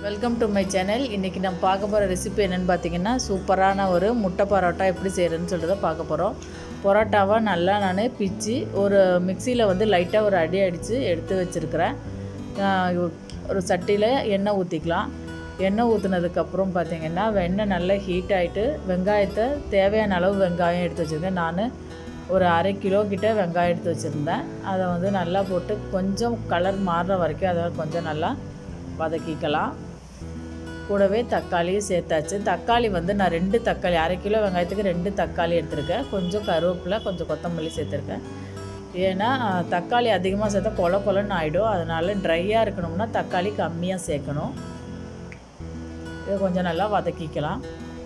welcome to my channel இன்றைக்கி நம்ம பார்க்க போகிற ரெசிபி என்னென்னு பார்த்தீங்கன்னா சூப்பரான ஒரு முட்டை பரோட்டா எப்படி செய்கிறதுன்னு சொல்லிட்டு தான் பார்க்க போகிறோம் பரோட்டாவை நல்லா நான் பிச்சு ஒரு மிக்சியில் வந்து லைட்டாக ஒரு அடி அடித்து எடுத்து வச்சுருக்கிறேன் ஒரு சட்டியில் எண்ணெய் ஊற்றிக்கலாம் எண்ணெய் ஊற்றுனதுக்கப்புறம் பார்த்தீங்கன்னா எண்ணெய் நல்லா ஹீட் ஆகிட்டு வெங்காயத்தை தேவையான அளவு வெங்காயம் எடுத்து வச்சுருக்கேன் நான் ஒரு அரை கிலோ கிட்ட வெங்காயம் எடுத்து வச்சுருந்தேன் அதை வந்து நல்லா போட்டு கொஞ்சம் கலர் மாறுற வரைக்கும் அதை கொஞ்சம் நல்லா வதக்கிக்கலாம் கூடவே தக்காளியும் சேர்த்தாச்சு தக்காளி வந்து நான் ரெண்டு தக்காளி அரை கிலோ வெங்காயத்துக்கு ரெண்டு தக்காளி எடுத்திருக்கேன் கொஞ்சம் கருவேப்பிலை கொஞ்சம் கொத்தமல்லி சேர்த்துருக்கேன் ஏன்னா தக்காளி அதிகமாக சேர்த்தா கொல கொலன்னு ஆகிடும் அதனால் ட்ரையாக இருக்கணும்னா தக்காளி கம்மியாக சேர்க்கணும் இதை கொஞ்சம் நல்லா வதக்கிக்கலாம்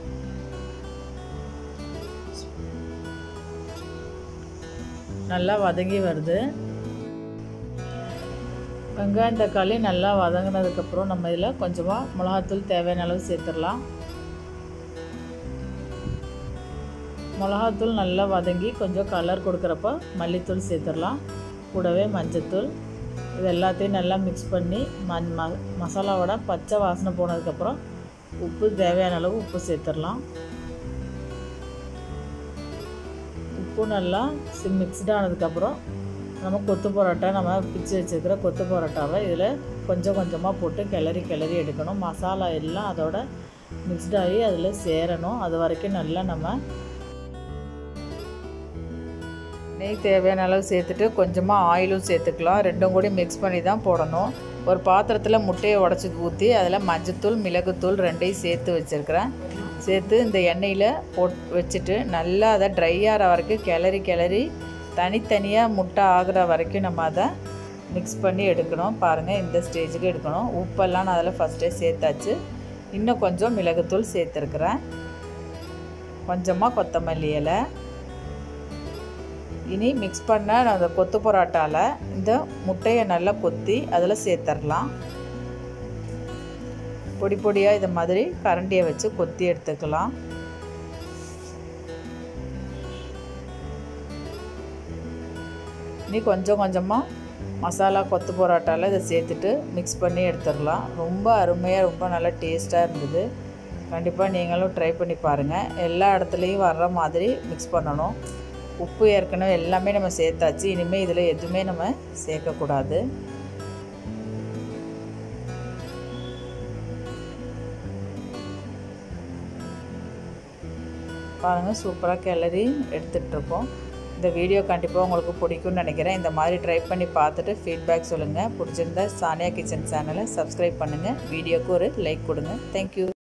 நல்லா வதங்கி வருது வெங்காயம் தக்காளி நல்லா வதங்கினதுக்கப்புறம் நம்ம இதில் கொஞ்சமாக மிளகாத்தூள் தேவையான அளவு சேர்த்துடலாம் மிளகாத்தூள் நல்லா வதங்கி கொஞ்சம் கலர் கொடுக்குறப்ப மல்லித்தூள் சேர்த்துடலாம் கூடவே மஞ்சத்தூள் இது எல்லாத்தையும் நல்லா மிக்ஸ் பண்ணி மண் ம மசாலாவோட பச்சை வாசனை போனதுக்கப்புறம் உப்பு தேவையான அளவு உப்பு சேர்த்துடலாம் உப்பு நல்லா மிக்ஸ்டு ஆனதுக்கப்புறம் நம்ம கொத்து பரோட்டா நம்ம பிச்சு வச்சுருக்கிற கொத்து பரோட்டாவை இதில் கொஞ்சம் கொஞ்சமாக போட்டு கிளறி கிளறி எடுக்கணும் மசாலா எல்லாம் அதோட மிக்ஸ்டாகி அதில் சேரணும் அது வரைக்கும் நல்லா நம்ம நெய் தேவையான அளவு சேர்த்துட்டு கொஞ்சமாக ஆயிலும் சேர்த்துக்கலாம் ரெண்டும் கூட மிக்ஸ் பண்ணி தான் போடணும் ஒரு பாத்திரத்தில் முட்டையை உடச்சி ஊற்றி அதில் மஞ்சத்தூள் மிளகுத்தூள் ரெண்டையும் சேர்த்து வச்சுருக்கிறேன் சேர்த்து இந்த எண்ணெயில் போட் வச்சுட்டு நல்லா அதை ட்ரை ஆகிற வரைக்கும் கிளறி கிளறி தனித்தனியாக முட்டை ஆகிற வரைக்கும் நம்ம அதை மிக்ஸ் பண்ணி எடுக்கணும் பாருங்கள் இந்த ஸ்டேஜுக்கு எடுக்கணும் உப்பெல்லாம் நான் அதில் ஃபஸ்ட்டே சேர்த்தாச்சு இன்னும் கொஞ்சம் மிளகுத்தூள் சேர்த்துருக்குறேன் கொஞ்சமாக கொத்தமல்லி இலை இனி மிக்ஸ் பண்ண அந்த கொத்து பரோட்டாவில் இந்த முட்டையை நல்லா கொத்தி அதில் சேர்த்துடலாம் பொடி பொடியாக இதை மாதிரி கரண்டியை வச்சு கொத்தி எடுத்துக்கலாம் இனி கொஞ்சம் கொஞ்சமாக மசாலா கொத்து பரோட்டாவில் இதை சேர்த்துட்டு மிக்ஸ் பண்ணி எடுத்துடலாம் ரொம்ப அருமையாக ரொம்ப நல்லா டேஸ்ட்டாக இருந்தது கண்டிப்பாக நீங்களும் ட்ரை பண்ணி பாருங்கள் எல்லா இடத்துலையும் வர்ற மாதிரி மிக்ஸ் பண்ணணும் உப்பு ஏற்கனவே எல்லாமே நம்ம சேர்த்தாச்சு இனிமேல் இதில் எதுவுமே நம்ம சேர்க்கக்கூடாது பாருங்கள் சூப்பராக கிளறி எடுத்துகிட்ருக்கோம் இந்த வீடியோ கண்டிப்பாக உங்களுக்கு பிடிக்கும்னு நினைக்கிறேன் இந்த மாதிரி ட்ரை பண்ணி பார்த்துட்டு ஃபீட்பேக் சொல்லுங்கள் பிடிச்சிருந்தா சானியா கிச்சன் சேனலை சப்ஸ்கிரைப் பண்ணுங்கள் வீடியோக்கு ஒரு லைக் கொடுங்க தேங்க்யூ